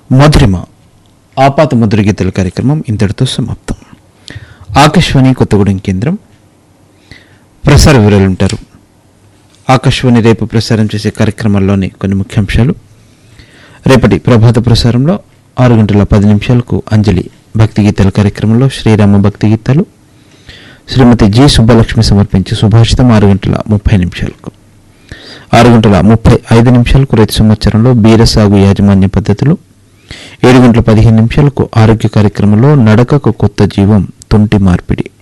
మధురిమ ఆపాత మధుర గీతల కార్యక్రమం ఇంతటితో సమాప్తం ఆకాశవాణి కొత్తగూడెం కేంద్రం ప్రసార వివరాలు ఉంటారు ఆకాశవాణి రేపు ప్రసారం చేసే కార్యక్రమాల్లోని కొన్ని ముఖ్యాంశాలు రేపటి ప్రభాత ప్రసారంలో ఆరు గంటల పది నిమిషాలకు అంజలి భక్తి గీతాల కార్యక్రమంలో శ్రీరామ భక్తి గీతాలు శ్రీమతి జి సుబ్బలక్ష్మి సమర్పించే సుభాషితం ఆరు గంటల ముప్పై నిమిషాలకు ఆరు గంటల ముప్పై ఐదు నిమిషాలకు రైతు సంవత్సరంలో బీర సాగు యాజమాన్య పద్ధతులు ఏడు గంటల పదిహేను నిమిషాలకు ఆరోగ్య కార్యక్రమంలో నడకకు కొత్త జీవం తొంటి మార్పిడి